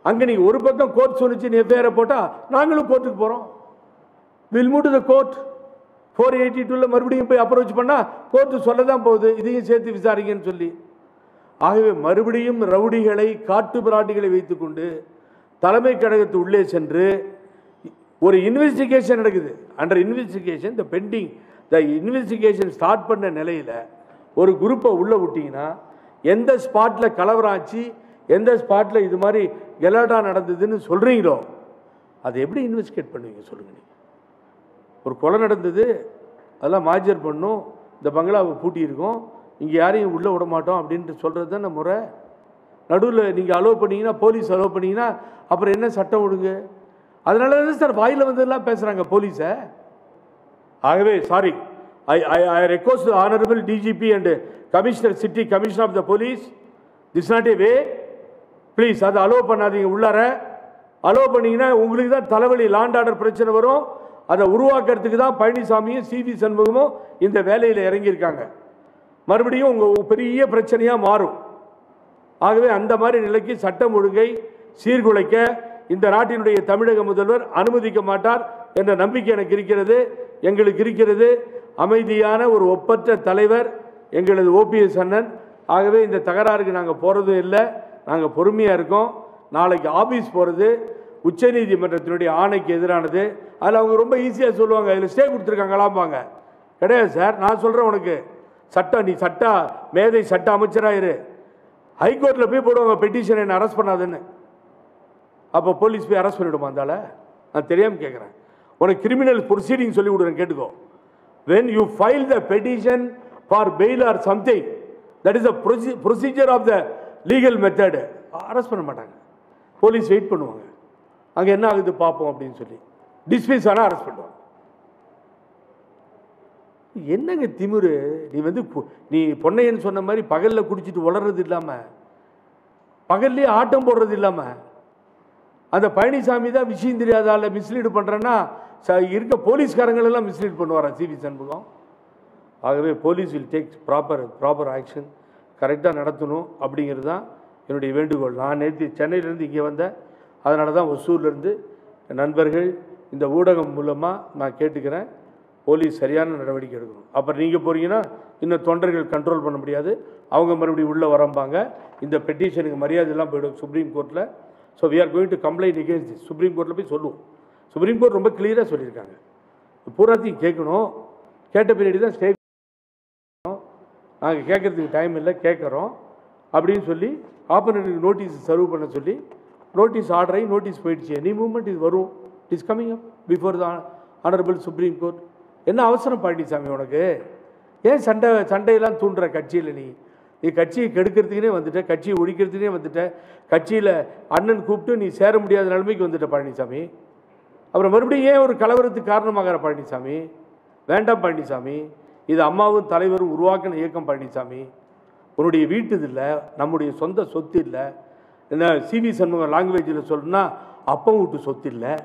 அங்கே நீங்கள் ஒரு பக்கம் கோர்ட் சொன்னிச்சு நீ எஃப்ஐஆரை போட்டால் நாங்களும் கோர்ட்டுக்கு போகிறோம் will move the court four eighty டூவில் மறுபடியும் போய் அப்ரோச் பண்ணால் கோர்ட்டு சொல்ல தான் போகுது இதையும் சேர்த்து விசாரிங்கன்னு சொல்லி ஆகவே மறுபடியும் ரவுடிகளை காட்டு பிராட்டிகளை வைத்துக்கொண்டு தலைமை கழகத்து உள்ளே சென்று ஒரு இன்வெஸ்டிகேஷன் நடக்குது under investigation the pending the investigation start பண்ண நிலையில் ஒரு குரூப்பை உள்ளே விட்டிங்கன்னா எந்த ஸ்பாட்டில் கலவரம் ஆச்சு எந்த ஸ்பாட்டில் இது மாதிரி கெலாட்டா நடந்ததுன்னு சொல்கிறீங்களோ அதை எப்படி இன்வெஸ்டிகேட் பண்ணுவீங்க சொல்லுங்கள் நீங்கள் ஒரு கொலை நடந்தது அதெல்லாம் மாஜர் பண்ணும் இந்த பங்களாவை பூட்டியிருக்கோம் இங்கே யாரையும் உள்ளே விட மாட்டோம் அப்படின்ட்டு சொல்கிறது தானே முறை நடுவில் நீங்கள் அலோவ் பண்ணீங்கன்னா போலீஸ் அலோவ் பண்ணீங்கன்னா அப்புறம் என்ன சட்டம் ஒழுங்கு அதனால தான் சார் வாயில் வந்ததெல்லாம் பேசுகிறாங்க போலீஸை ஆகவே sorry I I I request honourable DGP and commissioner city commissioner of the police this not a way please அதை அலோவ் பண்ணாதீங்க உள்ளார அலோவ் பண்ணீங்கன்னா உங்களுக்கு தான் தலைவலி லாண்ட் ஆர்டர் பிரச்சனை வரும் அதை உருவாக்குறதுக்கு தான் பழனிசாமியும் சிவி சண்முகமும் இந்த வேலையில் இறங்கியிருக்காங்க மறுபடியும் உங்கள் பெரிய பிரச்சனையாக மாறும் ஆகவே அந்த மாதிரி நிலைக்கு சட்டம் ஒழுங்கை சீர்குலைக்க இந்த நாட்டினுடைய தமிழக முதல்வர் அனுமதிக்க மாட்டார் என்ற நம்பிக்கை எனக்கு இருக்கிறது எங்களுக்கு இருக்கிறது அமைதியான ஒரு ஒப்பற்ற தலைவர் எங்களது ஓபிஎஸ் அண்ணன் ஆகவே இந்த தகராறுக்கு நாங்கள் போகிறதும் இல்லை நாங்கள் பொறுமையாக இருக்கோம் நாளைக்கு ஆபீஸ் போகிறது உச்சநீதிமன்றத்தினுடைய ஆணைக்கு எதிரானது அதில் அவங்க ரொம்ப ஈஸியாக சொல்லுவாங்க இதில் ஸ்டே கொடுத்துருக்காங்களாம்பாங்க கிடையாது சார் நான் சொல்கிறேன் உனக்கு சட்டம் நீ சட்ட மேதை சட்ட அமைச்சராக இரு ஹைகோர்ட்டில் போய் போடுவாங்க பெட்டிஷன் என்ன அரெஸ்ட் பண்ணாதுன்னு அப்போ போலீஸ் போய் அரெஸ்ட் பண்ணிவிடுமா அந்தால நான் தெரியாமல் கேட்குறேன் உனக்கு கிரிமினல் ப்ரொசீடிங் சொல்லி விடுறேன் கேட்டுக்கோ when you file the petition for bail or something that is the proce- procedure of the legal method arrest பண்ண மாட்டாங்க போலீஸ் வெயிட் பண்ணுவாங்க அங்கே என்ன ஆகுது பார்ப்போம் அப்படின்னு சொல்லி டிஸ்மிஸ் ஆனால் அரெஸ்ட் பண்ணுவாங்க என்னங்க திமிரு நீ வந்து கு- நீ பொன்னையன் சொன்ன மாதிரி பகலில் குடிச்சிட்டு உளறது இல்லாமல் பகல்லே ஆட்டம் போடுறது இல்லாமல் அந்த பழனிசாமி தான் விஷயம் தெரியாதால மிஸ்லீடு பண்ணுறேன்னா இருக்க போலீஸ்காரங்கள் எல்லாம் மிஸ்லீட் பண்ணுவாரா சிவி சண்முகம் ஆகவே police will take proper proper action கரெக்டாக நடத்தணும் அப்படிங்கிறது தான் என்னுடைய வேண்டுகோள் நான் நேற்று சென்னையிலேருந்து இங்கே வந்தேன் அதனால தான் ஒசூர்லேருந்து நண்பர்கள் இந்த ஊடகம் மூலமாக நான் கேட்டுக்கிறேன் போலீஸ் சரியான நடவடிக்கை எடுக்கணும் அப்புறம் நீங்கள் போகிறீங்கன்னா இன்னும் தொண்டர்கள் கண்ட்ரோல் பண்ண முடியாது அவங்க மறுபடியும் உள்ளே வரம்பாங்க இந்த பெட்டிஷனுக்கு மரியாதையெல்லாம் போயிடும் சுப்ரீம் கோர்ட்டில் so we are going to complain against this supreme கோர்ட்டில் போய் சொல்லுவோம் சுப்ரீம் கோர்ட் ரொம்ப கிளியராக சொல்லியிருக்காங்க பூராத்தையும் கேட்கணும் கேட்ட பின்னாடி தான் ஸ்டே நாங்கள் கேட்கறதுக்கு டைம் இல்லை கேட்குறோம் அப்படின்னு சொல்லி ஆப்பனருக்கு நோட்டீஸ் சர்வ் பண்ண சொல்லி நோட்டீஸ் ஆர்டர் ஆகி நோட்டீஸ் போயிடுச்சு எனி மூமெண்ட் இது வரும் it is coming up before the honourable supreme court என்ன அவசரம் பழனிசாமி உனக்கு ஏன் சண்டை சண்டையெல்லாம் தூண்டுற கட்சியில் நீ நீ கட்சியை கெடுக்கிறதுக்குனே வந்துட்ட கட்சியை ஒழிக்கிறதுக்குனே வந்துட்ட கட்சியில் அண்ணன் கூப்பிட்டு நீ சேர முடியாத நிலைமைக்கு வந்துட்ட பழனிசாமி அப்புறம் மறுபடியும் ஏன் ஒரு கலவரத்துக்கு காரணமாகிற பழனிசாமி வேண்டாம் பழனிசாமி இது அம்மாவும் தலைவரும் உருவாக்கின இயக்கம் பழனிசாமி உன்னுடைய வீட்டுது இல்லை நம்முடைய சொந்த சொத்து இல்லை என்ன சிவி சண்முகம் லாங்குவேஜில் சொல்லணும்னா அப்பம் வீட்டு சொத்து இல்லை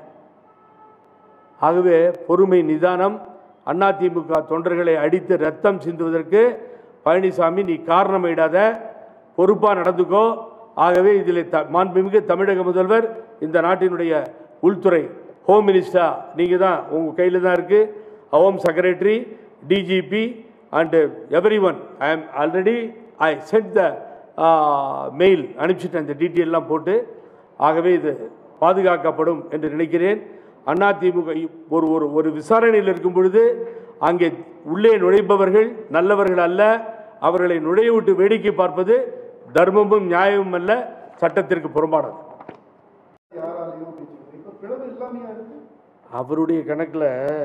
ஆகவே பொறுமை நிதானம் அதிமுக தொண்டர்களை அடித்து ரத்தம் சிந்துவதற்கு பழனிசாமி நீ காரணமிடாத பொறுப்பாக நடந்துக்கோ ஆகவே இதில் த மாண்புமிகு தமிழக முதல்வர் இந்த நாட்டினுடைய உள்துறை ஹோம் மினிஸ்டர் நீங்கள் தான் உங்கள் கையில் தான் இருக்குது home secretary DGP and every one I am already I sent the mail அனுப்பிச்சிட்டேன் இந்த டீட்டெயிலெலாம் போட்டு ஆகவே இது பாதுகாக்கப்படும் என்று நினைக்கிறேன் அதிமுக ஒரு ஒரு ஒரு விசாரணையில் இருக்கும் பொழுது அங்கே உள்ளே நுழைப்பவர்கள் நல்லவர்கள் அல்ல அவர்களை நுழைய விட்டு வேடிக்கை பார்ப்பது தர்மமும் நியாயமும் அல்ல சட்டத்திற்கு புறம்பானது யாராலையும் அப்படின்னு சொல்லுங்க இப்ப பிளவு இல்லாமையா இருக்கு அவருடைய கணக்கில்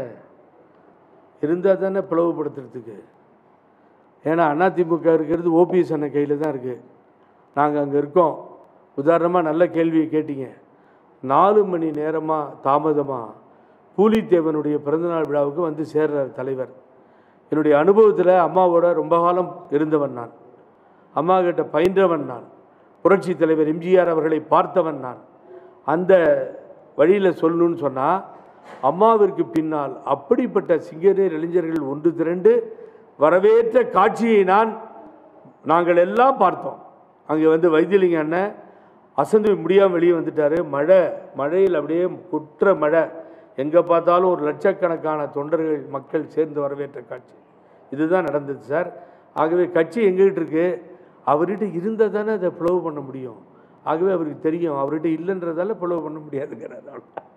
இருந்தால் தானே பிளவுபடுத்துறதுக்கு ஏன்னா அதிமுக இருக்கிறது ஓபிஎஸ் அண்ணன் கையில் தான் இருக்குது நாங்கள் அங்கே இருக்கோம் உதாரணமாக நல்ல கேள்வியை கேட்டீங்க நாலு மணி நேரமாக தாமதமாக பூலித்தேவனுடைய பிறந்தநாள் விழாவுக்கு வந்து சேர்றார் தலைவர் என்னுடைய அனுபவத்தில் அம்மாவோட ரொம்ப காலம் இருந்தவன் நான் அம்மா கிட்ட பயின்றவன் நான் புரட்சி தலைவர் எம்ஜிஆர் அவர்களை பார்த்தவன் நான் அந்த வழியில் சொல்லணும்னு சொன்னால் அம்மாவிற்கு பின்னால் அப்படிப்பட்ட சிங்கநேர் இளைஞர்கள் ஒன்று திரண்டு வரவேற்ற காட்சியை நான் நாங்கள் எல்லாம் பார்த்தோம் அங்கே வந்து வைத்தியலிங்க அண்ணன் அசந்து முடியாமல் வெளியே வந்துட்டாரு மழை மழையில் அப்படியே குற்ற மழை எங்கே பார்த்தாலும் ஒரு லட்சக்கணக்கான தொண்டர்கள் மக்கள் சேர்ந்து வரவேற்ற காட்சி இதுதான் நடந்தது சார் ஆகவே கட்சி எங்ககிட்ட இருக்கு அவர்கிட்ட இருந்தால் தானே அதை பிளவு பண்ண முடியும் ஆகவே அவருக்கு தெரியும் அவர்கிட்ட இல்லைன்றதால பிளவு பண்ண முடியாதுங்கிறார் அவ்வளவுதான்.